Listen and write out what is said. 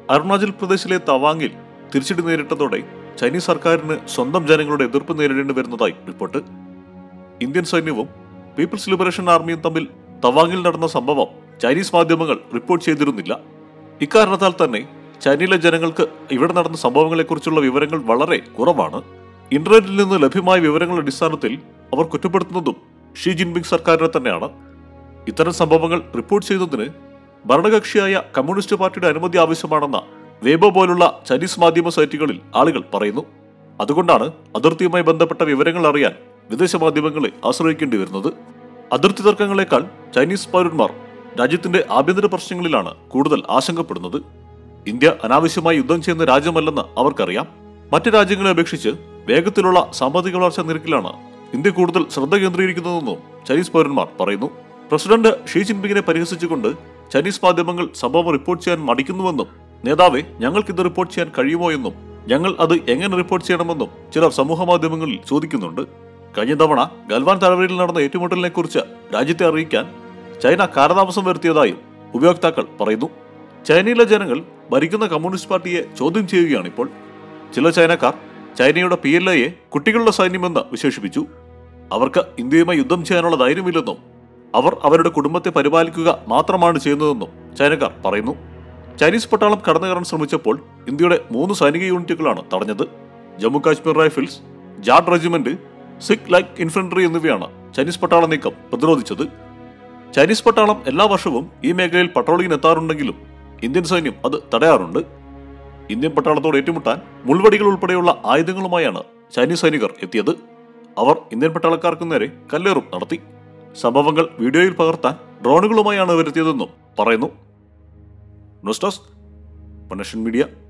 അരുണാചൽ പ്രദേശിലെ തവാങ്ങിൽ തിരിച്ചടി നേരിട്ടതോടെ ചൈനീസ് സർക്കാരിന് സ്വന്തം ജനങ്ങളുടെ എതിർപ്പ് നേരിടേണ്ടി വരുന്നതായി റിപ്പോർട്ട് ഇന്ത്യൻ സൈന്യവും പീപ്പിൾസ് ലിബറേഷൻ ആർമിയും തമ്മിൽ തവാങ്ങിൽ നടന്ന സംഭവം ചൈനീസ് മാധ്യമങ്ങൾ റിപ്പോർട്ട് ചെയ്തിരുന്നില്ല ഇക്കാരണത്താൽ തന്നെ ചൈനയിലെ ജനങ്ങൾക്ക് ഇവിടെ നടന്ന സംഭവങ്ങളെക്കുറിച്ചുള്ള വിവരങ്ങൾ വളരെ കുറവാണ് ഇന്റർനെറ്റിൽ നിന്ന് ലഭ്യമായ വിവരങ്ങളുടെ അടിസ്ഥാനത്തിൽ അവർ കുറ്റപ്പെടുത്തുന്നതും ഷീ ജിൻപിങ് സർക്കാരിനെ തന്നെയാണ് ഇത്തരം സംഭവങ്ങൾ റിപ്പോർട്ട് ചെയ്യുന്നതിന് ഭരണകക്ഷിയായ കമ്മ്യൂണിസ്റ്റ് പാർട്ടിയുടെ അനുമതി ആവശ്യമാണെന്ന വേബോ പോലുള്ള ചൈനീസ് മാധ്യമ സൈറ്റുകളിൽ ആളുകൾ പറയുന്നു അതുകൊണ്ടാണ് അതിർത്തിയുമായി ബന്ധപ്പെട്ട വിവരങ്ങൾ അറിയാൻ വിദേശ മാധ്യമങ്ങളെ ആശ്രയിക്കേണ്ടി വരുന്നത് അതിർത്തി തർക്കങ്ങളെക്കാൾ ചൈനീസ് പൗരന്മാർ രാജ്യത്തിന്റെ ആഭ്യന്തര പ്രശ്നങ്ങളിലാണ് കൂടുതൽ ആശങ്കപ്പെടുന്നത് ഇന്ത്യ അനാവശ്യമായി യുദ്ധം ചെയ്യുന്ന രാജ്യമല്ലെന്ന് അവർക്കറിയാം മറ്റ് രാജ്യങ്ങളെ അപേക്ഷിച്ച് വേഗത്തിലുള്ള സാമ്പത്തിക വളർച്ചാ നിരക്കിലാണ് ഇന്ത്യ കൂടുതൽ ശ്രദ്ധ കേന്ദ്രീകരിക്കുന്നതെന്നും ചൈനീസ് പൗരന്മാർ പറയുന്നു പ്രസിഡന്റ് ഷീ ജിൻപിങ്ങിനെ പരിഹസിച്ചുകൊണ്ട് ചൈനീസ് മാധ്യമങ്ങൾ സംഭവം റിപ്പോർട്ട് ചെയ്യാൻ മടിക്കുന്നുവെന്നും നേതാവെ ഞങ്ങൾക്കിത് റിപ്പോർട്ട് ചെയ്യാൻ കഴിയുമോ എന്നും ഞങ്ങൾ അത് എങ്ങനെ റിപ്പോർട്ട് ചെയ്യണമെന്നും ചിലർ സമൂഹ മാധ്യമങ്ങളിൽ ചോദിക്കുന്നുണ്ട് കഴിഞ്ഞ തവണ ഗൽവാൻ താഴ്വരയിൽ നടന്ന ഏറ്റുമുട്ടലിനെ കുറിച്ച് രാജ്യത്തെ അറിയിക്കാൻ ചൈന കാലതാമസം വരുത്തിയതായും ഉപയോക്താക്കൾ പറയുന്നു ചൈനയിലെ ജനങ്ങൾ ഭരിക്കുന്ന കമ്മ്യൂണിസ്റ്റ് പാർട്ടിയെ ചോദ്യം ചെയ്യുകയാണിപ്പോൾ ചില ചൈനക്കാർ ചൈനയുടെ പി എൽ എയെ കുട്ടികളുടെ സൈന്യമെന്ന് വിശേഷിപ്പിച്ചു അവർക്ക് ഇന്ത്യയുമായി യുദ്ധം ചെയ്യാനുള്ള ധൈര്യമില്ലെന്നും അവർ അവരുടെ കുടുംബത്തെ പരിപാലിക്കുക മാത്രമാണ് ചെയ്യുന്നതെന്നും ചൈനക്കാർ പറയുന്നു ചൈനീസ് പട്ടാളം കടന്നു കയറാൻ ശ്രമിച്ചപ്പോൾ ഇന്ത്യയുടെ മൂന്ന് സൈനിക യൂണിറ്റുകളാണ് തടഞ്ഞത് Jammu Kashmir rifles Jat regiment Sikh light infantry എന്നിവയാണ് ചൈനീസ് പട്ടാള നീക്കം പ്രതിരോധിച്ചത് ചൈനീസ് പട്ടാളം എല്ലാ വർഷവും ഈ മേഖലയിൽ പട്രോളിങ്ങിന് എത്താറുണ്ടെങ്കിലും ഇന്ത്യൻ സൈന്യം അത് തടയാറുണ്ട് ഇന്ത്യൻ പട്ടാളത്തോട് ഏറ്റുമുട്ടാൻ മുൾവടികൾ ഉൾപ്പെടെയുള്ള ആയുധങ്ങളുമായാണ് ചൈനീസ് സൈനികർ എത്തിയത് അവർ ഇന്ത്യൻ പട്ടാളക്കാർക്ക് നേരെ കല്ലേറും നടത്തി സംഭവങ്ങൾ വീഡിയോയിൽ പകർത്താൻ ഡ്രോണുകളുമായാണ് വരുത്തിയതെന്നും പറയുന്നു ന്യൂസ് ഡെസ്ക് പണഷൻ മീഡിയ